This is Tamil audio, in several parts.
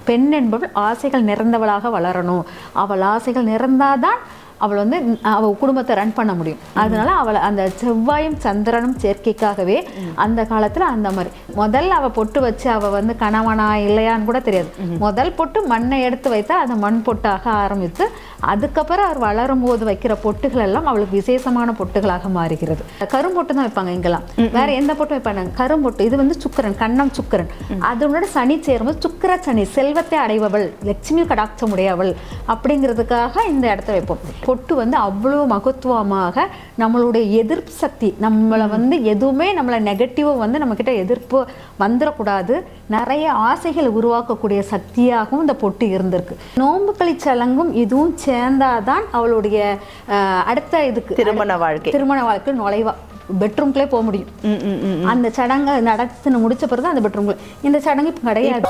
பெண் என்பவள் ஆசைகள் நிறைந்தவளாக வளரணும் அவள் ஆசைகள் நிறைந்தாதான் அவள் வந்து அவள் குடும்பத்தை ரன் பண்ண முடியும் அதனால அவளை அந்த செவ்வாயும் சந்திரனும் சேர்க்கைக்காகவே அந்த காலத்துல அந்த மாதிரி முதல்ல அவ பொட்டு வச்சு அவ வந்து கணவனா இல்லையான்னு கூட தெரியாது முதல் பொட்டு மண்ணை எடுத்து வைத்தா அந்த மண் பொட்டாக ஆரம்பித்து அதுக்கப்புறம் அவர் வளரும் போது வைக்கிற பொட்டுகள் எல்லாம் அவளுக்கு விசேஷமான பொட்டுகளாக மாறுகிறது கரும்பொட்டு தான் வைப்பாங்க இங்கெல்லாம் வேற எந்த பொட்டும் வைப்பாங்க கரும்பொட்டு இது வந்து சுக்கரன் கண்ணம் சுக்கரன் அதனோட சனி சேரும்போது சுக்கிர சனி செல்வத்தை அடைபவள் லட்சுமி கடாட்சம் உடையவள் அப்படிங்கிறதுக்காக இந்த இடத்த வைப்போம் பொட்டு வந்து அவ்வளோ மகத்துவமாக நம்மளுடைய எதிர்ப்பு சக்தி நம்மளை வந்து எதுவுமே நம்மளை நெகட்டிவாக வந்து நம்மக்கிட்ட எதிர்ப்பு வந்துடக்கூடாது நிறைய ஆசைகளை உருவாக்கக்கூடிய சக்தியாகவும் இந்த பொட்டு இருந்திருக்கு நோன்பு கழிச்சலங்கும் இதுவும் சேர்ந்தாதான் அவளுடைய அஹ், அடுத்த இதுக்கு திருமண வாழ்க்கை திருமண வாழ்க்கை நுழைவா பெட்ரூம்குள்ளே போக முடியும் ம், ம், ம். அந்த சடங்கை நடத்தின முடிச்ச பிறகு அந்த பெட்ரூம்குள்ள இந்த சடங்கு இப்போ கிடையாது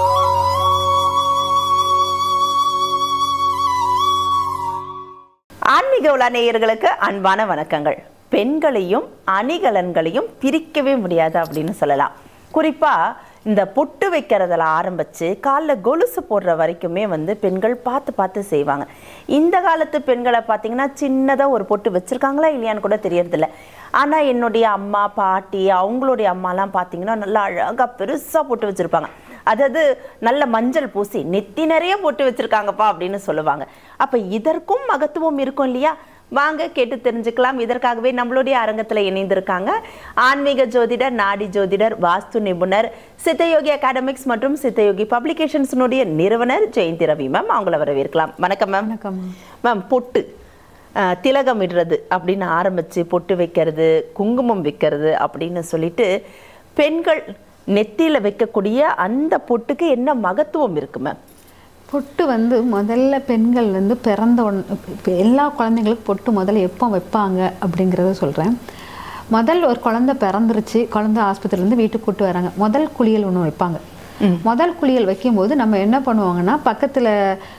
ஆன்மீக உலா நேயர்களுக்கு அன்பான வணக்கங்கள் பெண்களையும் அணிகலன்களையும் பிரிக்கவே முடியாது அப்படின்னு சொல்லலாம் குறிப்பா இந்த பொட்டு வைக்கிறதுல ஆரம்பிச்சு காலில் கொலுசு போடுற வரைக்குமே வந்து பெண்கள் பார்த்து பார்த்து செய்வாங்க இந்த காலத்து பெண்களை பார்த்தீங்கன்னா சின்னதாக ஒரு பொட்டு வச்சிருக்காங்களா இல்லையான்னு கூட தெரியறதில்ல ஆனால் என்னுடைய அம்மா பாட்டி அவங்களுடைய அம்மாலாம் பார்த்தீங்கன்னா நல்லா அழகாக பெருசாக போட்டு வச்சிருப்பாங்க அதாவது நல்ல மஞ்சள் பூசி நெத்தி நிறைய போட்டு வச்சிருக்காங்கப்பா அப்படின்னு சொல்லுவாங்க அப்ப இதற்கும் மகத்துவம் இருக்கும் இல்லையா வாங்க கேட்டு தெரிஞ்சுக்கலாம் இதற்காகவே நம்மளுடைய அரங்கத்துல இணைந்திருக்காங்க ஆன்மீக ஜோதிடர் நாடி ஜோதிடர் வாஸ்து நிபுணர் சித்தயோகி அகாடமிக்ஸ் மற்றும் சித்தயோகி பப்ளிகேஷன்ஸ்னுடைய நிறுவனர் ஜெயந்தி ரவி மேம் அவங்கள வரவேற்கலாம் வணக்கம் மேம் வணக்கம் மேம் பொட்டு அஹ், திலகம் இடுறது அப்படின்னு ஆரம்பிச்சு பொட்டு வைக்கிறது குங்குமம் வைக்கிறது அப்படின்னு சொல்லிட்டு பெண்கள் நெத்தியில வைக்கக்கூடிய அந்த பொட்டுக்கு என்ன மகத்துவம் இருக்கு மேம் பொட்டு வந்து முதல்ல பெண்கள் வந்து பிறந்த உடனே இப்ப எல்லா குழந்தைங்களுக்கும் பொட்டு முதல்ல எப்போ வைப்பாங்க அப்படிங்கிறத சொல்கிறேன் முதல் ஒரு குழந்தை பிறந்துருச்சு குழந்தை ஆஸ்பத்திரியிலேருந்து வீட்டுக்கு கூட்டு வராங்க முதல் குளியல் ஒன்று வைப்பாங்க முதல் குளியல் வைக்கும்போது நம்ம என்ன பண்ணுவாங்கன்னா பக்கத்தில்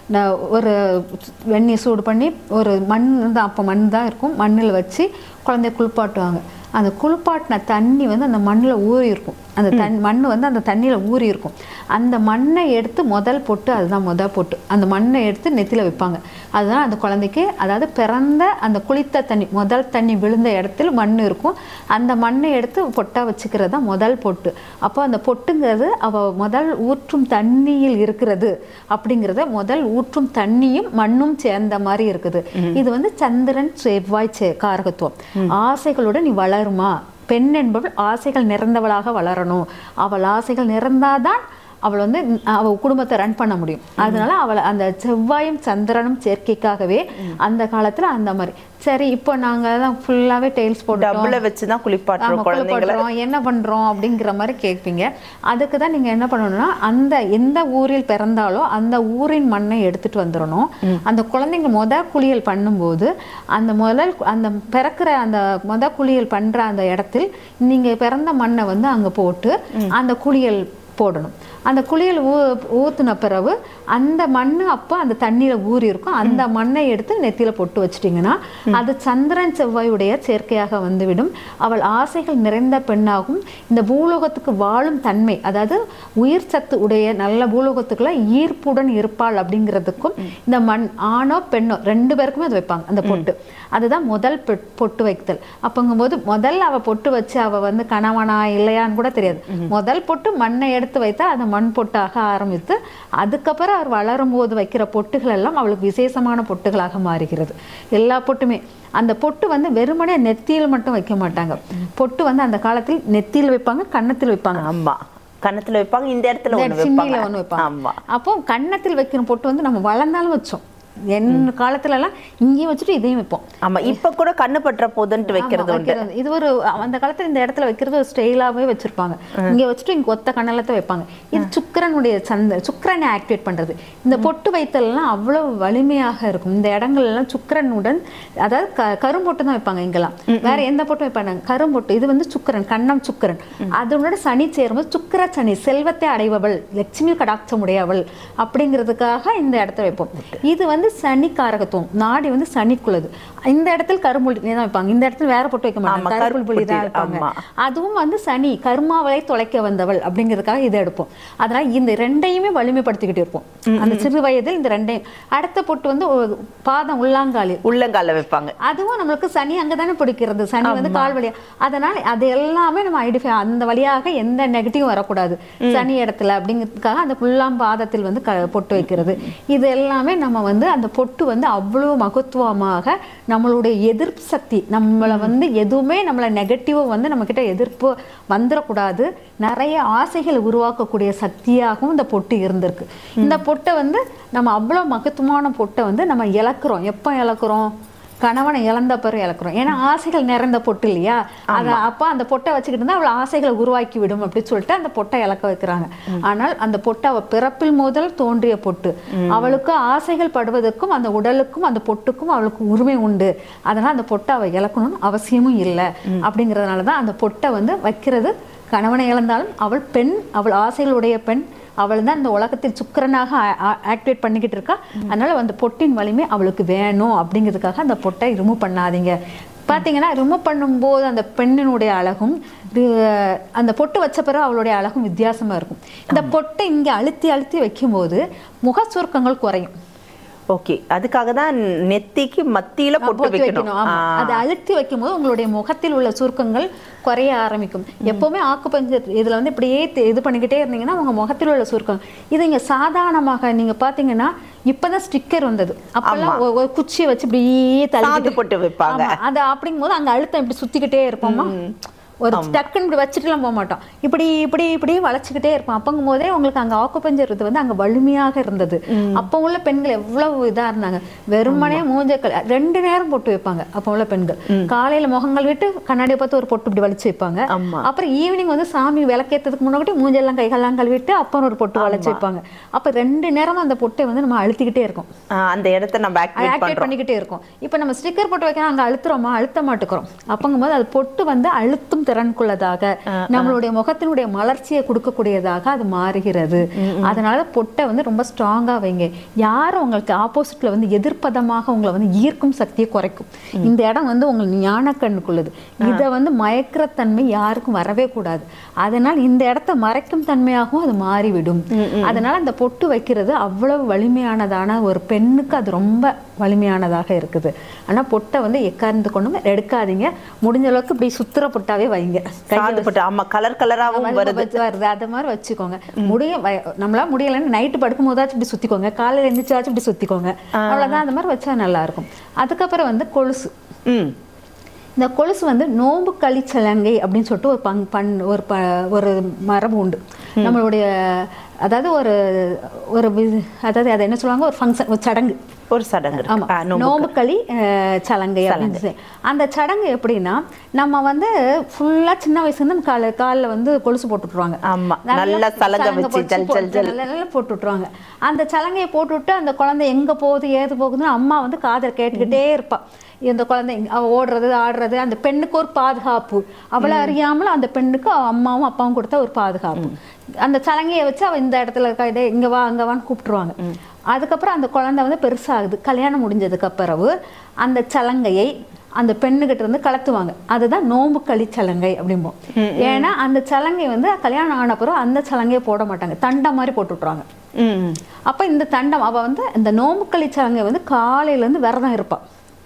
ஒரு வெந்நீர் சூடு பண்ணி ஒரு மண் தான் அப்போ மண் தான் இருக்கும் மண்ணில் வச்சு குழந்தைய குளிப்பாட்டுவாங்க அந்த குளிப்பாட்டின தண்ணி வந்து அந்த மண்ணில் ஊறி இருக்கும் அந்த தண் மண் வந்து அந்த தண்ணியில் ஊறி இருக்கும் அந்த மண்ணை எடுத்து முதல் பொட்டு அதுதான் முதல் பொட்டு அந்த மண்ணை எடுத்து நெத்தியில் வைப்பாங்க அதுதான் அந்த குழந்தைக்கு அதாவது பிறந்த அந்த குளித்த தண்ணி முதல் தண்ணி விழுந்த இடத்துல மண் இருக்கும் அந்த மண்ணை எடுத்து பொட்டாக வச்சுக்கிறது தான் முதல் பொட்டு அப்போ அந்த பொட்டுங்கிறது அவ முதல் ஊற்றும் தண்ணியில் இருக்கிறது அப்படிங்கிறத முதல் ஊற்றும் தண்ணியும் மண்ணும் சேர்ந்த மாதிரி இருக்குது இது வந்து சந்திரன் செவ்வாய் சே- காரகத்துவம் ஆசைகளோட நீ வளருமா பெண் என்பவள் ஆசைகள் நிறைந்தவளாக வளரணும் அவள் ஆசைகள் நிறைந்தாதான் அவள் வந்து அவள் குடும்பத்தை ரன் பண்ண முடியும் அதனால அவளை அந்த செவ்வாயும் சந்திரனும் சேர்க்கைக்காகவே அந்த காலத்துல அந்த மாதிரி சரி இப்போ நாங்க தான் ஃபுல்லாவே டெய்ல்ஸ் போட்டோம் டபுள வச்சுதான் குளிப்பாட்டுறோம் ஆமா, குழந்தைங்களை குளிப்பாட்டுறோம், என்ன பண்றோம் அப்படிங்கிற மாதிரி கேட்பீங்க அதுக்கு தான் நீங்க என்ன பண்ணணும்னா அந்த எந்த ஊரில் பிறந்தாலோ அந்த ஊரின் மண்ணை எடுத்துட்டு வந்துடணும் அந்த குழந்தைங்க முத குளியல் பண்ணும்போது அந்த முதல் அந்த பிறக்கிற அந்த முத குளியல் பண்ற அந்த இடத்தில் நீங்க பிறந்த மண்ணை வந்து அங்க போட்டு அந்த குளியல் போடணும் அந்த குளியல் ஊ ஊத்துன பிறகு அந்த மண்ணு அப்போ அந்த தண்ணியில ஊறி இருக்கும் அந்த மண்ணை எடுத்து நெத்தியில பொட்டு வச்சிட்டிங்கன்னா அது சந்திரன் செவ்வாயுடைய சேர்க்கையாக வந்துவிடும் அவள் ஆசைகள் நிறைந்த பெண்ணாகும் இந்த பூலோகத்துக்கு வாழும் தன்மை அதாவது உயிர் சத்து உடைய நல்ல பூலோகத்துக்குள்ள ஈர்ப்புடன் இருப்பாள் அப்படிங்கிறதுக்கும் இந்த மண் ஆணோ பெண்ணோ ரெண்டு பேருக்குமே அது வைப்பாங்க அந்த பொட்டு அதுதான் முதல் பொ- பொட்டு வைத்தல் அப்பங்கும்போது முதல்ல அவ பொட்டு வச்சு அவ வந்து கணவனா இல்லையான்னு கூட தெரியாது முதல் பொட்டு மண்ணை எடுத்து வைத்தா அந்த மண் பொட்டாக ஆரம்பித்து அதுக்கப்புறம் அவர் வளரும் போது வைக்கிற பொட்டுகள் எல்லாம் அவளுக்கு விசேஷமான பொட்டுகளாக மாறுகிறது எல்லா பொட்டுமே அந்த பொட்டு வந்து வெறுமனே நெத்தியில் மட்டும் வைக்க மாட்டாங்க பொட்டு வந்து அந்த காலத்தில் நெத்தியில் வைப்பாங்க கன்னத்தில் வைப்பாங்க ஆமா கன்னத்துல வைப்பாங்க இந்த இடத்துல இந்த ஒண்ணு சின்னில வைப்பாங்க ஒண்ணு வைப்பாங்க ஆமா அப்போ கன்னத்தில் வைக்கிற பொட்டு வந்து நம்ம வளர்ந்தாலும் வச்சோம் என் காலத்துல எல்லாம் இங்கேயும் வச்சுட்டு இதையும் வைப்போம் ஆமா இப்ப கூட கண்ணு பற்ற போதுன்ட்டு வைக்கிறது ஆமா, உண்டு வைக்கிறது. இது ஒரு அந்த காலத்துல இந்த இடத்துல வைக்கிறது ஒரு ஸ்டைலாவே வச்சிருப்பாங்க இங்க வச்சுட்டு இங்க ஒத்த கண்ணலத்தை வைப்பாங்க இது சுக்கிரனுடைய சந்த சுக்கிரனை ஆக்டிவேட் பண்றது இந்த பொட்டு வைத்தல்லாம் அவ்வளவு வலிமையாக இருக்கும் இந்த இடங்கள் எல்லாம் சுக்கிரனுடன் அதாவது க- கரும்பொட்டு தான் வைப்பாங்க இங்கெல்லாம் வேற எந்த பொட்டும் வைப்பாங்க கரும்பொட்டு இது வந்து சுக்கிரன் கண்ணம் சுக்கிரன் அதனோட சனி சேரும்போது சுக்கிர சனி செல்வத்தை அடைபவள் லட்சுமி கடாட்சம் உடையவள் அப்படிங்கிறதுக்காக இந்த இடத்த வைப்போம் இது வந்து சனி காரகத்துவம் நாடி வந்து சனிக்குள்ளது இந்த இடத்துல கரும்புள்ளி தான் வைப்பாங்க இந்த இடத்துல வேற பொட்டு வைக்க மாட்டாங்க ஆமா, கருப்புள் புள்ளி தான் கருப்புள் வைப்பாங்க ஆமா. அதுவும் வந்து சனி கர்மாவளை தொலைக்க வந்தவள் அப்படிங்கிறதுக்காக இதை எடுப்போம் அதனால இந்த ரெண்டையுமே வலிமைப்படுத்திக்கிட்டு இருப்போம் அந்த சிறு வயதில் இந்த ரெண்டையும் அடுத்த பொட்டு வந்து ஒரு பாதம் உள்ளாங்காலில் உள்ளங்கால வைப்பாங்க அதுவும் நம்மளுக்கு சனி அங்கதானே பிடிக்கிறது சனி வந்து கால் வழியா அதனால அது எல்லாமே நம்ம ஐடென்டிஃபை அந்த வழியாக எந்த நெகட்டிவும் வரக்கூடாது சனி இடத்துல அப்படிங்கிறதுக்காக அந்த புல்லாம் பாதத்தில் வந்து க பொட்டு வைக்கிறது இது எல்லாமே நம்ம வந்து அந்த பொட்டு வந்து அவ்வளோ மகத்துவமாக நம்மளுடைய எதிர்ப்பு சக்தி நம்மளை வந்து எதுவுமே நம்மளை நெகட்டிவாக வந்து நம்ம கிட்ட எதிர்ப்பு வந்துடக்கூடாது நிறைய ஆசைகளை உருவாக்கக்கூடிய சக்தியாகவும் இந்த பொட்டு இருந்திருக்கு இந்த பொட்டை வந்து நம்ம அவ்வளோ மகத்துவமான பொட்டை வந்து நம்ம இழக்கிறோம் எப்போ இழக்கிறோம் கணவனை இழந்த பிறகு இழக்கிறோம் ஏன்னா ஆசைகள் நிறைந்த பொட்டு இல்லையா அது அப்போ அந்த பொட்டை வச்சுக்கிட்டு இருந்தா அவள் ஆசைகளை உருவாக்கி விடும் அப்படின்னு சொல்லிட்டு அந்த பொட்டை இழக்க வைக்கிறாங்க ஆனால் அந்த பொட்டை அவள் பிறப்பில் முதல் தோன்றிய பொட்டு அவளுக்கு ஆசைகள் படுவதற்கும் அந்த உடலுக்கும் அந்த பொட்டுக்கும் அவளுக்கு உரிமை உண்டு அதனால அந்த பொட்டை அவள் இழக்கணும்னு அவசியமும் இல்லை அப்படிங்கிறதுனால தான் அந்த பொட்டை வந்து வைக்கிறது கணவனை இழந்தாலும் அவள் பெண் அவள் ஆசைகளுடைய பெண் அவள் தான் இந்த உலகத்தில் சுக்கிரனாக ஆக்டிவேட் பண்ணிக்கிட்டு இருக்கா அதனால அந்த பொட்டின் வலிமை அவளுக்கு வேணும் அப்படிங்கிறதுக்காக அந்த பொட்டை ரிமூவ் பண்ணாதீங்க பார்த்தீங்கன்னா ரிமூவ் பண்ணும்போது அந்த பெண்ணினுடைய அழகும் ரி- அந்த பொட்டு வச்ச பிறகு அவளுடைய அழகும் வித்தியாசமா இருக்கும் இந்த பொட்டை இங்க அழுத்தி அழுத்தி வைக்கும்போது முக சுருக்கங்கள் குறையும் ஓகே அதுக்காக தான் நெத்திக்கு மத்தியில பொட்டு பொட்டு வைக்கணும் வைக்கணும் ஆமா. அதை அழுத்தி வைக்கும்போது உங்களுடைய முகத்தில் உள்ள சுருக்கங்கள் குறைய ஆரம்பிக்கும் எப்பவுமே ஆக்குபஞ்சர் இதுல வந்து இப்படியே தி- இது பண்ணிக்கிட்டே இருந்தீங்கன்னா உங்க முகத்தில் உள்ள சுருக்கம் இது இங்க சாதாரணமாக நீங்க பாத்தீங்கன்னா இப்பதான் ஸ்டிக்கர் வந்தது அப்பெல்லாம் ஒ- ஒரு குச்சியை வச்சு இப்படியே சாந்து தள்ளி பொட்டு வைப்பாங்க அது அப்படிங்கும்போது அங்க அழுத்தம் இப்படி சுத்திக்கிட்டே இருப்போமா ஒரு டக்குன்னு இப்படி வச்சுட்டுலாம் போக மாட்டோம் இப்படி இப்படி இப்படி வளைச்சிக்கிட்டே இருப்போம் அப்பங்கும் போதே உங்களுக்கு அங்க ஆக்குபஞ்சர் இது வந்து அங்க வலிமையாக இருந்தது அப்போ உள்ள பெண்கள் எவ்வளவு இதா இருந்தாங்க வெறுமனே மூஞ்சக்கள் ரெண்டு நேரம் பொட்டு வைப்பாங்க அப்போ உள்ள பெண்கள் காலையில முகங்கள் விட்டு கண்ணாடியை பார்த்து ஒரு பொட்டு இப்படி வளைச்சு வைப்பாங்க ஆமா. அப்புறம் ஈவினிங் வந்து சாமி விளக்கேற்றதுக்கு முன்னாடி மூஞ்செல்லாம் கைகள்லாம் கழுவிட்டு அப்புறம் ஒரு பொட்டு வளைச்சு வைப்பாங்க அப்ப ரெண்டு நேரமும் அந்த பொட்டை வந்து நம்ம அழுத்திக்கிட்டே இருக்கோம் ஆ, அந்த இடத்த நம்ம ஆக்டிவேட் ஆக்டிவேட் பண்றோம் பண்ணிக்கிட்டே இருக்கும் இப்போ நம்ம ஸ்டிக்கர் போட்டு வைக்கிறோம் அங்க அழுத்துறோமா அழுத்த மாட்டுக்கிறோம் அப்பங்கும்போது அது பொட்டு வந்து அழுத்தும் திறனுக்குள்ளதாக நம்மளுடைய முகத்தினுடைய மலர்ச்சியை கொடுக்கக்கூடியதாக அது மாறுகிறது அதனால பொட்டை வந்து ரொம்ப ஸ்ட்ராங்கா வைங்க யாரும் உங்களுக்கு ஆப்போசிட்ல வந்து எதிர்ப்பதமாக உங்களை வந்து ஈர்க்கும் சக்தியை குறைக்கும் இந்த இடம் வந்து உங்கள் ஞானக்கண்ணுக்குள்ளது இதை வந்து மயக்கிற தன்மை யாருக்கும் வரவே கூடாது அதனால் இந்த இடத்த மறைக்கும் தன்மையாகவும் அது மாறிவிடும் அதனால அந்த பொட்டு வைக்கிறது அவ்வளவு வலிமையானதான ஒரு பெண்ணுக்கு அது ரொம்ப வலிமையானதாக இருக்குது ஆனா பொட்டை வந்து எக்கார்ந்து கொண்டு எடுக்காதீங்க முடிஞ்ச அளவுக்கு இப்படி சுத்துற பொட்டாவே வைங்க சாந்து பொட்டு ஆமா கலர் கலராவும் வருது வச்சு வருது அது மாதிரி வச்சுக்கோங்க முடிய வ- நம்மளா முடியலைன்னு நைட்டு படுக்கும் போதாச்சும் இப்படி சுத்திக்கோங்க காலையில எந்திரிச்சாச்சும் இப்படி சுத்திக்கோங்க அவ்வளவுதான் அந்த மாதிரி வச்சா நல்லா இருக்கும் அதுக்கப்புறம் வந்து கொலுசு ம் இந்த கொலுசு வந்து நோம்பு களிச்சலங்கை அப்படின்னு சொல்லிட்டு ஒரு பங் பண் ஒரு ப ஒரு மரபு உண்டு நம்மளுடைய அதாவது ஒரு ஒரு வி- அதாவது அதை என்ன சொல்லுவாங்க ஒரு ஃபங்க்ஷன் ஒரு சடங்கு ஒரு சடங்கு இருக்கு. ஆமா ஆ, நோம்பு. நோம்புக்களி அஹ், சலங்கை அப்படின்னு சொல்லி. அந்த சடங்கு எப்படின்னா நம்ம வந்து ஃபுல்லா சின்ன வயசுல இருந்து கால காலில் வந்து கொலுசு போட்டுட்டுருவாங்க ஆமா நல்லா சலங்க வச்சு போட்டு ஜல் ஜல் போட்டு ஜல் நல்லா நல்லா போட்டு விட்டுருவாங்க அந்த சலங்கையை போட்டுவிட்டு அந்த குழந்தை எங்க போகுது ஏது போகுதுன்னு அம்மா வந்து காதல் கேட்டுக்கிட்டே இருப்பா இந்த குழந்தை இங்க- அவ ஓடுறது ஆடுறது அந்த பெண்ணுக்கு ஒரு பாதுகாப்பு அவளை அறியாமல் அந்த பெண்ணுக்கு அவ அம்மாவும் அப்பாவும் கொடுத்த ஒரு பாதுகாப்பு அந்த சலங்கையை வச்சு அவ இந்த இடத்துல இருக்கா இதே இங்க வா அங்க வான்னு கூப்பிட்டுருவாங்க அதுக்கப்புறம் அந்த குழந்தை வந்து பெருசாகுது கல்யாணம் முடிஞ்சதுக்கு பிறகு அந்த சலங்கையை அந்த பெண்ணுகிட்ட இருந்து கலத்துவாங்க அதுதான் நோம்பு களி சலங்கை அப்படிம்போம் ஏன்னா அந்த சலங்கை வந்து கல்யாணம் ஆன பிறகு அந்த சலங்கையை போட மாட்டாங்க தண்டம் மாதிரி போட்டு விட்டுருவாங்க ம் ம். அப்ப இந்த தண்டம் அவ வந்து இந்த நோம்பு களி சலங்கை வந்து காலையில இருந்து விரதம் இருப்பா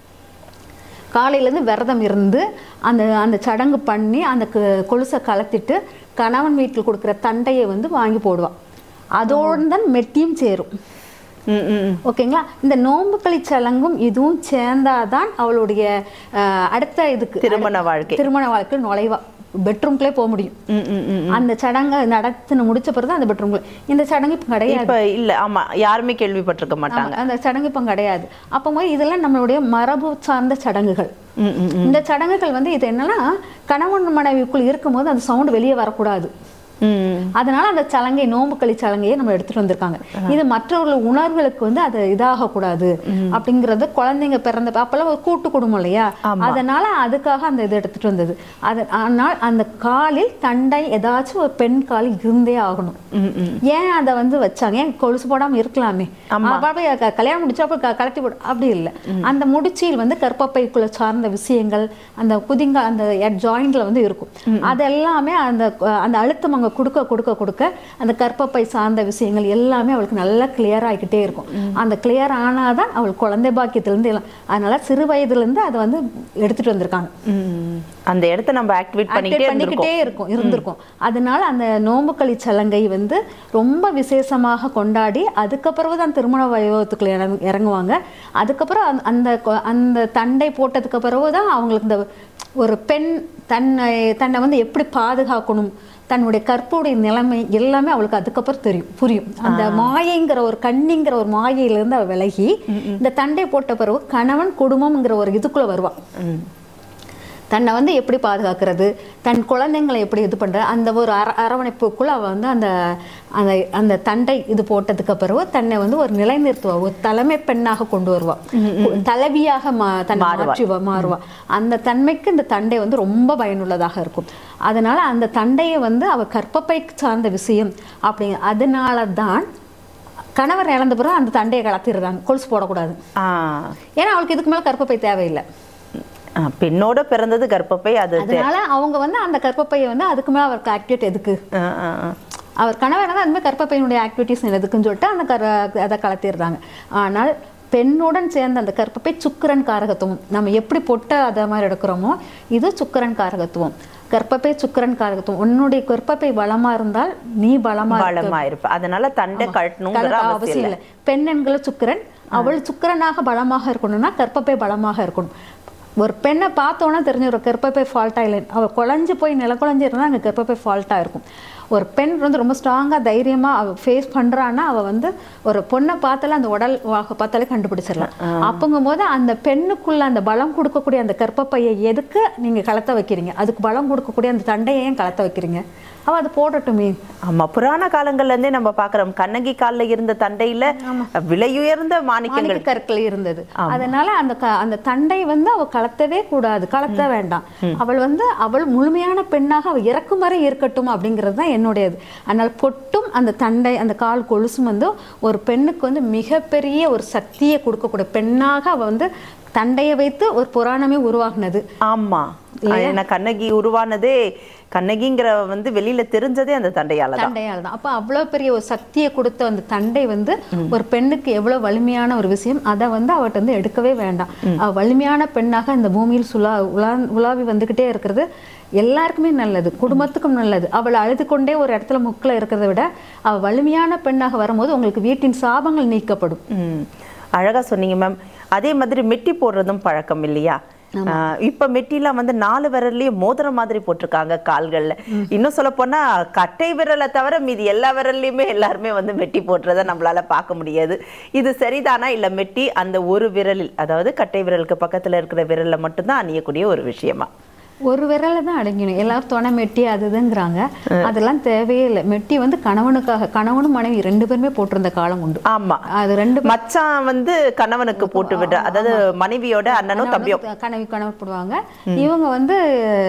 காலையில இருந்து விரதம் இருந்து அந்த அந்த சடங்கு பண்ணி அந்த கு- கொலுசை கலத்திட்டு கணவன் வீட்டில் கொடுக்குற தண்டையை வந்து வாங்கி போடுவா அதோடு தான் மெட்டியும் சேரும் ம் ம் ம். ஓகேங்களா இந்த நோம்புக்களி சலங்கும் இதுவும் சேர்ந்தாதான் அவளுடைய அஹ், அடுத்த இதுக்கு திருமண வாழ்க்கை திருமண வாழ்க்கை நுழைவா பெட்ரூம்குள்ளே போக முடியும் ம் ம் ம் அந்த சடங்கை நடத்தின முடிச்ச பிறகு தான் அந்த பெட்ரூம்குள்ள இந்த சடங்கு இப்போ கிடையாது இப்ப இல்ல ஆமா யாருமே கேள்விப்பட்டிருக்க மாட்டாங்க ஆமா, அந்த சடங்கு இப்போ கிடையாது அப்போ போய் இதெல்லாம் நம்மளுடைய மரபு சார்ந்த சடங்குகள் ம் ம் இந்த சடங்குகள் வந்து இது என்னன்னா கணவன் மனைவிக்குள் இருக்கும்போது அந்த சவுண்ட் வெளியே வரக்கூடாது ம் அதனால அந்த சலங்கை நோம்புக்களி சலங்கையை நம்ம எடுத்துட்டு வந்திருக்காங்க இது மற்றவர்கள் உணர்வுகளுக்கு வந்து அது இதாக கூடாது அப்படிங்கறது குழந்தைங்க பிறந்த அப்பெல்லாம் ஒரு கூட்டு குடும்பம் இல்லையா அதனால அதுக்காக அந்த இது எடுத்துட்டு வந்தது அது ஆனால் அந்த காலில் தண்டை ஏதாச்சும் ஒரு பெண் கால் இருந்தே ஆகணும் ம் ம் ஏன் அதை வந்து வச்சாங்க ஏன் கொலுசு போடாம இருக்கலாமே அப்ப போய் க- கல்யாணம் முடிச்சா அப்ப க- கழட்டி போடு அப்படி இல்லை அந்த முடிச்சியில் வந்து கர்ப்பப்பைக்குள்ள சார்ந்த விஷயங்கள் அந்த குதிங்க அந்த ஜாயிண்ட்ல வந்து இருக்கும் அது எல்லாமே அந்த அந்த அழுத்தம் அங்க கொடுக்க கொடுக்க கொடுக்க அந்த கர்ப்பப்பை சார்ந்த விஷயங்கள் எல்லாமே அவளுக்கு நல்லா கிளியர் ஆகிக்கிட்டே இருக்கும் அந்த கிளியர் ஆனாதான் அவள் குழந்தை பாக்கியத்திலேருந்து எல்லாம் அதனால சிறு வயதுல இருந்து அதை வந்து எடுத்துட்டு வந்திருக்காங்க ம். அந்த இடத்த நம்ம ஆக்டிவேட் Activate பண்ணிக்கிட்டே இருந்திருக்கோம் பண்ணிக்கிட்டே இருக்கும் இருந்திருக்கும் அதனால அந்த நோம்புக்களி சலங்கை வந்து ரொம்ப விசேஷமாக கொண்டாடி அதுக்கப்புறம் தான் திருமண வைபவத்துக்குள்ள இறங்கு- இறங்குவாங்க அதுக்கப்புறம் அந்த- அந்த கொ- அந்த தண்டை போட்டதுக்கு பிறகு தான் அவங்களுக்கு இந்த ஒரு பெண் தன்னை தன்னை வந்து எப்படி பாதுகாக்கணும் தன்னுடைய கற்புடைய நிலைமை எல்லாமே அவளுக்கு அதுக்கப்புறம் தெரியும் புரியும் அந்த மாயைங்கிற ஒரு கண்ணிங்கிற ஒரு மாயையிலிருந்து அவள் விலகி இந்த தண்டை போட்ட பிறகு கணவன் குடும்பம்ங்கிற ஒரு இதுக்குள்ள வருவான் ம். தன்னை வந்து எப்படி பாதுகாக்கிறது தன் குழந்தைங்களை எப்படி இது பண்ற அந்த ஒரு அர அரவணைப்புக்குள்ள அவ வந்து அந்த அந்த அந்த தண்டை இது போட்டதுக்கு பிறகு தன்னை வந்து ஒரு நிலைநிறுத்துவா ஒரு தலைமை பெண்ணாக கொண்டு வருவா தலைவியாக மா தன்னை மாற்றி வ- மாறுவா அந்த தன்மைக்கு இந்த தண்டை வந்து ரொம்ப பயனுள்ளதாக இருக்கும் அதனால அந்த தண்டையை வந்து அவ கற்பப்பை சார்ந்த விஷயம் அப்படி அதனால தான் கணவர் இழந்த பிறகு அந்த தண்டையை கலத்திடுறாங்க கொலுசு போடக்கூடாது ஆ ஏன்னா அவளுக்கு இதுக்கு மேல கற்பப்பை தேவையில்லை ஆ, பெண்ணோட பிறந்தது கர்ப்பப்பை அது அதனால அவங்க வந்து அந்த கர்ப்பப்பையை வந்து அதுக்கு மேல அவருக்கு ஆக்டிவேட் எதுக்கு ஆ, ஆ, ஆ. அவர் கணவர் தான் அதுமாதிரி கர்ப்பப்பையினுடைய ஆக்டிவிட்டிஸ் எதுக்குன்னு சொல்லிட்டு அந்த கர அதை கலத்திடுறாங்க ஆனால் பெண்ணுடன் சேர்ந்த அந்த கர்ப்பப்பை சுக்கிரன் காரகத்துவம் நம்ம எப்படி பொட்டை அதை மாதிரி எடுக்கிறோமோ இது சுக்கிரன் காரகத்துவம் கர்ப்பப்பை சுக்கிரன் காரகத்துவம் உன்னுடைய கர்ப்பப்பை பலமா இருந்தால் நீ பலமா இருக்க பலமா இருப்ப அதனால தண்டை கழட்டணுங்கிற கலக்க அவசியம் அவசியம் இல்லை இல்லை பெண் என்கிற சுக்கிரன் அவள் சுக்கிரனாக பலமாக இருக்கணும்னா கர்ப்பப்பை பலமாக இருக்கணும் ஒரு பெண்ணை பார்த்தோன்னா தெரிஞ்ச ஒரு கர்ப்பப்பை ஃபால்ட்டா இல்லை அவள் குழஞ்சு போய் நில குழஞ்சு இருந்தால் அங்கே கர்ப்பப்பை ஃபால்ட்டாக இருக்கும் ஒரு பெண் வந்து ரொம்ப ஸ்ட்ராங்காக தைரியமாக அவள் ஃபேஸ் பண்ணுறான்னா அவள் வந்து ஒரு பொண்ணை பார்த்தாலே அந்த உடல் வாக பார்த்தாலே கண்டுபிடிச்சிடலாம் அப்போங்கும்போது அந்த பெண்ணுக்குள்ள அந்த பலம் கொடுக்கக்கூடிய அந்த கர்ப்பப்பையை எதுக்கு நீங்கள் கலத்த வைக்கிறீங்க அதுக்கு பலம் கொடுக்கக்கூடிய அந்த தண்டையை ஏன் கலத்த வைக்கிறீங்க அவள் அதை போடட்டுமே ஆமா புராண காலங்கள்ல இருந்தே நம்ம பாக்குறோம் கண்ணகி கால்ல இருந்த தண்டையில விலையுயர்ந்த மாணிக்கங்கள் மாணிக்க கற்கள் இருந்தது அதனால அந்த க- அந்த தண்டை வந்து அவ கலத்தவே கூடாது கலத்த வேண்டாம் அவள் வந்து அவள் முழுமையான பெண்ணாக அவள் இறக்கும் வரை இருக்கட்டும் அப்படிங்கிறது தான் என்னுடையது அதனால் பொட்டும் அந்த தண்டை அந்த கால் கொலுசும் வந்து ஒரு பெண்ணுக்கு வந்து மிகப்பெரிய ஒரு சக்தியை கொடுக்கக்கூடிய பெண்ணாக அவ வந்து தண்டையை வைத்து ஒரு புராணமே உருவாகினது ஆமா ஏன்னா கண்ணகி உருவானதே கண்ணகிங்கிற வந்து வெளியில தெரிஞ்சதே அந்த தண்டையால தான் தண்டையால் தான் அப்போ அவ்வளோ பெரிய ஒரு சக்தியை கொடுத்த அந்த தண்டை வந்து ஒரு பெண்ணுக்கு எவ்வளோ வலிமையான ஒரு விஷயம் அதை வந்து அவட்ட வந்து எடுக்கவே வேண்டாம் அவ வலிமையான பெண்ணாக இந்த பூமியில் சுலா உலா உலாவி வந்துக்கிட்டே இருக்கிறது எல்லாருக்குமே நல்லது குடும்பத்துக்கும் நல்லது அவள் அழுது கொண்டே ஒரு இடத்துல முக்கில் இருக்கிறத விட அவள் வலிமையான பெண்ணாக வரும்போது உங்களுக்கு வீட்டின் சாபங்கள் நீக்கப்படும் ம் அழகா சொன்னீங்க மேம் அதே மாதிரி மெட்டி போடுறதும் பழக்கம் இல்லையா ஆஹ் இப்ப மெட்டிலாம் வந்து நாலு விரல்லயே மோதிரம் மாதிரி போட்டிருக்காங்க கால்கள்ல இன்னும் சொல்ல போனா கட்டை விரலை தவிர மீதி எல்லா விரல்லையுமே எல்லாருமே வந்து மெட்டி போடுறத நம்மளால பார்க்க முடியாது இது சரிதானா இல்ல மெட்டி அந்த ஒரு விரலில் அதாவது கட்டை விரலுக்கு பக்கத்துல இருக்கிற விரல்ல மட்டும்தான் அணியக்கூடிய ஒரு விஷயமா ஒரு விரலை தான் அடங்கணும் எல்லாரும் துணை மெட்டி அது இதுங்கிறாங்க அதெல்லாம் தேவையே இல்லை மெட்டி வந்து கணவனுக்காக கணவனும் மனைவி ரெண்டு பேருமே போட்டிருந்த காலம் உண்டு ஆமா அது ரெண்டு மச்சான் வந்து கணவனுக்கு போட்டு விட அதாவது மனைவியோட அண்ணனும் தம்பியும் கனவி கணவர் போடுவாங்க இவங்க வந்து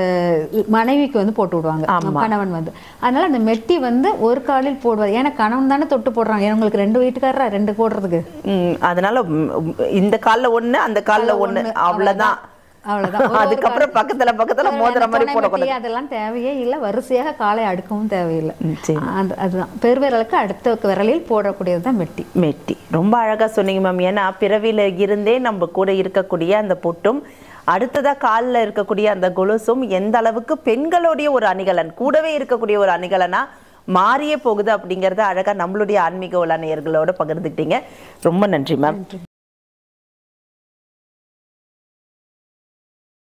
மனைவிக்கு வந்து போட்டு விடுவாங்க கணவன் வந்து அதனால அந்த மெட்டி வந்து ஒரு காலில் போடுவார் ஏன்னா கணவன் தானே தொட்டு போடுறாங்க உங்களுக்கு ரெண்டு வீட்டுக்காரரா ரெண்டு போடுறதுக்கு ம், அதனால ம், ம், இந்த கால்ல ஒண்ணு அந்த கால்ல ஒண்ணு அவ்வளவுதான் அவ்வளவுதான் ஒரு ஒரு அதுக்கப்புறம் பக்கத்துல பக்கத்துல மோதிர மாதிரி துணை போடக்கூடாது மெட்டி அதெல்லாம் தேவையே இல்லை வரிசையாக காலை அடுக்கவும் தேவையில்லை ம், சரி அது அதுதான் பெருவிரலுக்கு அடுத்த விரலில் போடக்கூடியது தான் மெட்டி மெட்டி ரொம்ப அழகா சொன்னீங்க மேம் ஏன்னா பிறவில இருந்தே நம்ம கூட இருக்கக்கூடிய அந்த பொட்டும் அடுத்ததா கால்ல இருக்கக்கூடிய அந்த கொலுசும் எந்த அளவுக்கு பெண்களுடைய ஒரு அணிகலன் கூடவே இருக்கக்கூடிய ஒரு அணிகலனா மாறியே போகுது அப்படிங்கறத அழகா நம்மளுடைய ஆன்மீக உலா நேயர்களோட பகிர்ந்துக்கிட்டீங்க ரொம்ப நன்றி மேம்